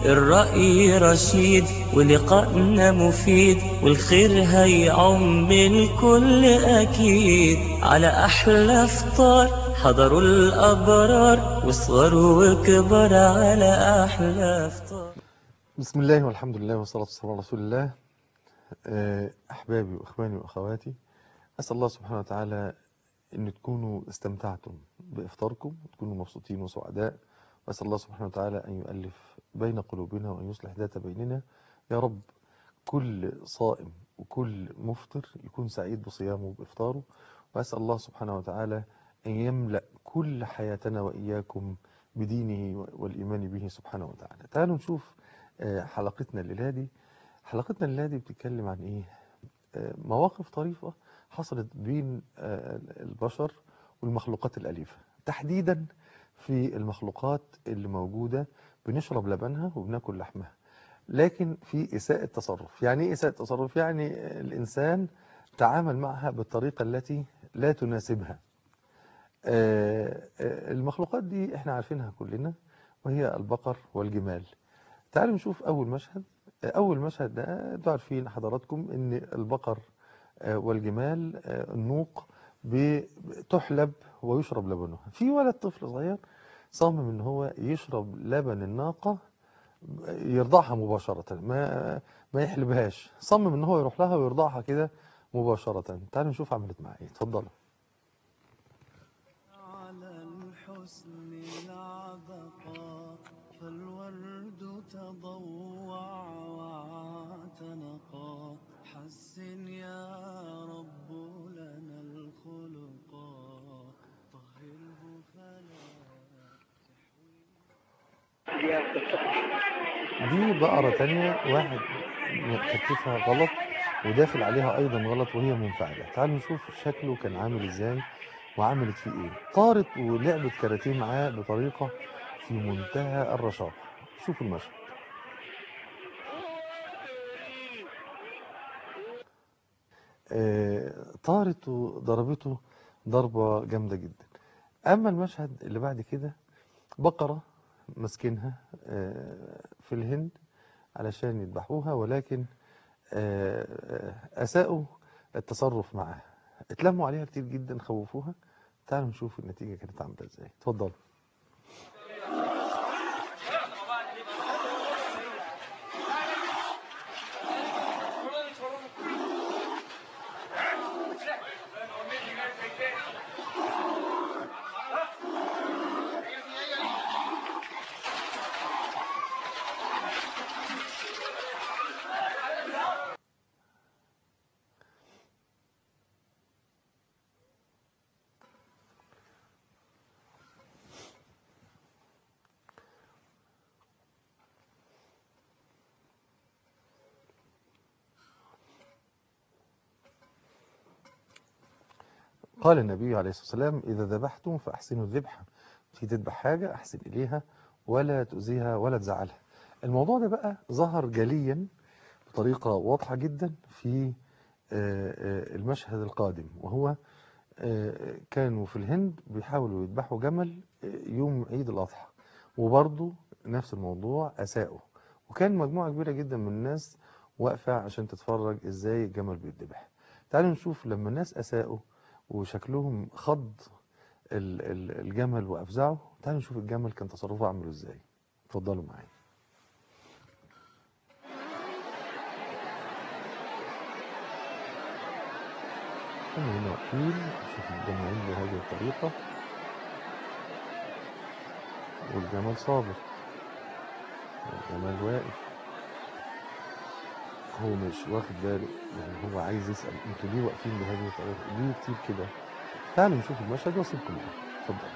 الرأي رشيد ولقائنا مفيد والخير هيعم الكل أكيد على أحلى فطار حضروا الأبرار وصغر وكبر على أحلى فطار بسم الله والحمد لله والصلاة والسلام على رسول الله آه، أحبابي وإخواني وأخواتي أسأل الله سبحانه وتعالى أن تكونوا استمتعتم بإفطاركم وتكونوا مبسوطين وسعداء وأسأل الله سبحانه وتعالى أن يؤلف بين قلوبنا وأن يصلح ذات بيننا يا رب كل صائم وكل مفطر يكون سعيد بصيامه وبإفطاره وأسأل الله سبحانه وتعالى أن يملأ كل حياتنا وإياكم بدينه والإيمان به سبحانه وتعالى تعالوا نشوف آه، حلقتنا الليلة دي حلقتنا الليلة دي بتتكلم عن إيه آه، مواقف طريفة حصلت بين آه، البشر والمخلوقات الأليفة تحديدا في المخلوقات اللي موجودة بنشرب لبنها وبناكل لحمها لكن في إساءة تصرف يعني إيه إساءة تصرف يعني الإنسان تعامل معها بالطريقة التي لا تناسبها آه، آه، المخلوقات دي احنا عارفينها كلنا وهي البقر والجمال تعالوا نشوف أول مشهد آه، أول مشهد ده انتوا عارفين حضراتكم إن البقر آه، والجمال آه، النوق بتحلب ويشرب لبنها في ولد طفل صغير صامم ان هو يشرب لبن الناقة يرضعها مباشرة ما ما يحلبهاش صمم ان هو يروح لها ويرضعها كده مباشرة تعالوا نشوف عملت معاه ايه اتفضلوا على الحسن العبقى فالورد تضوع واعتنقا حسن يا رب لنا الخلقا طهره فلا دي بقرة تانية واحد مكتفها غلط وداخل عليها ايضا غلط وهي منفعلة تعالوا نشوف شكله كان عامل ازاي وعملت فيه ايه طارت ولعبت كاراتيه معاه بطريقة في منتهى الرشاقة شوفوا المشهد آه، طارت وضربته ضربة جامدة جدا أما المشهد اللي بعد كده بقرة ماسكينها آه، في الهند علشان يذبحوها ولكن آه، آه، أساءوا التصرف معاها اتلموا عليها كتير جدا خوفوها تعالوا نشوف النتيجة كانت عاملة ازاي اتفضلوا قال النبي عليه الصلاة والسلام إذا ذبحتم فأحسنوا الذبح في تذبح حاجة أحسن إليها ولا تؤذيها ولا تزعلها الموضوع ده بقى ظهر جليا بطريقة واضحة جدا في آه، آه، المشهد القادم وهو آه، كانوا في الهند بيحاولوا يذبحوا جمل آه، يوم عيد الأضحى وبرضه نفس الموضوع أساءوا وكان مجموعة كبيرة جدا من الناس واقفة عشان تتفرج ازاي الجمل بيتذبح تعالوا نشوف لما الناس أساءوا وشكلهم خض ال- ال- الجمل وأفزعه تعالوا نشوف الجمل كان تصرفه عامله ازاي اتفضلوا معايا هم هنا واقفين شوف الجمعين بهذه الطريقة والجمل صابر والجمل واقف هو مش واخد باله يعني هو عايز يسأل انتوا ليه واقفين بهذه الطريقة ليه كتير كده تعالوا نشوف المشهد واسيبكم معاه اتفضل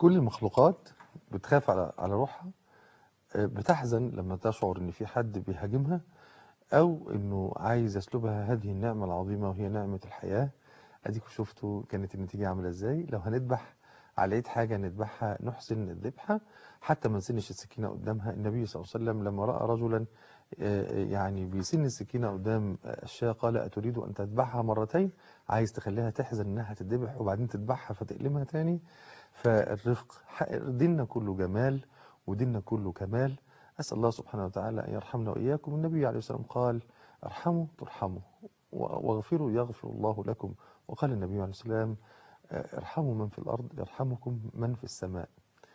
كل المخلوقات بتخاف على على روحها آه، بتحزن لما تشعر ان في حد بيهاجمها او انه عايز يسلبها هذه النعمة العظيمة وهي نعمة الحياة اديكم شفتوا كانت النتيجة عاملة ازاي لو هنذبح على ايد حاجة نذبحها نحسن الذبحة حتى ما نسنش السكينة قدامها النبي صلى الله عليه وسلم لما رأى رجلا آه، يعني بيسن السكينة قدام الشاة قال أتريد أن تذبحها مرتين عايز تخليها تحزن إنها تذبح وبعدين تذبحها فتقلمها تاني فالرفق ح- ديننا كله جمال وديننا كله كمال أسأل الله سبحانه وتعالى أن يرحمنا وإياكم النبي عليه الصلاة والسلام قال ارحموا ترحموا و- واغفروا يغفر الله لكم وقال النبي عليه الصلاة والسلام آه، ارحموا من في الأرض يرحمكم من في السماء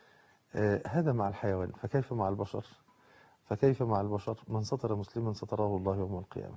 آه، هذا مع الحيوان فكيف مع البشر فكيف مع البشر من ستر مسلما ستره الله يوم القيامة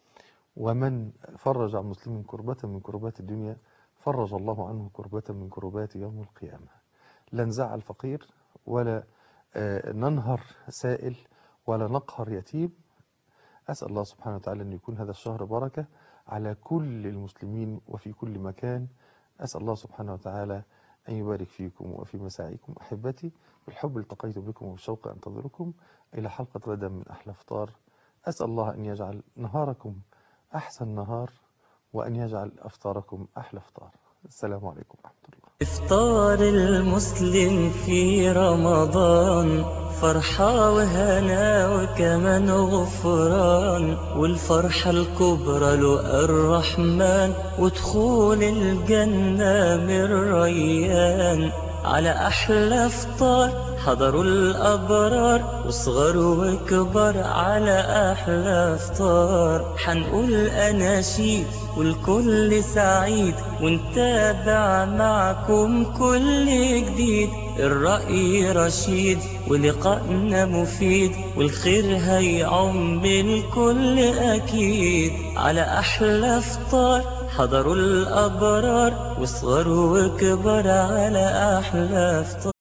ومن فرج عن مسلم كربة من كربات الدنيا فرج الله عنه كربة من كربات يوم القيامة لا نزعل فقير ولا آه، ننهر سائل ولا نقهر يتيم أسأل الله سبحانه وتعالى أن يكون هذا الشهر بركة على كل المسلمين وفي كل مكان أسأل الله سبحانه وتعالى أن يبارك فيكم وفي مساعيكم أحبتي بالحب التقيت بكم وبالشوق أنتظركم إلى حلقة غدا من أحلى فطار أسأل الله أن يجعل نهاركم أحسن نهار وأن يجعل أفطاركم أحلى فطار السلام عليكم ورحمة الله إفطار المسلم في رمضان فرحة وهنا وكمان غفران والفرحة الكبرى له الرحمن ودخول الجنة من ريان على أحلى فطار حضروا الأبرار وصغر وكبر على أحلى فطار حنقول أناشيد والكل سعيد ونتابع معكم كل جديد الرأي رشيد ولقائنا مفيد والخير هيعم الكل أكيد على أحلى فطار حضروا الأبرار وصغر وكبر على أحلى فطار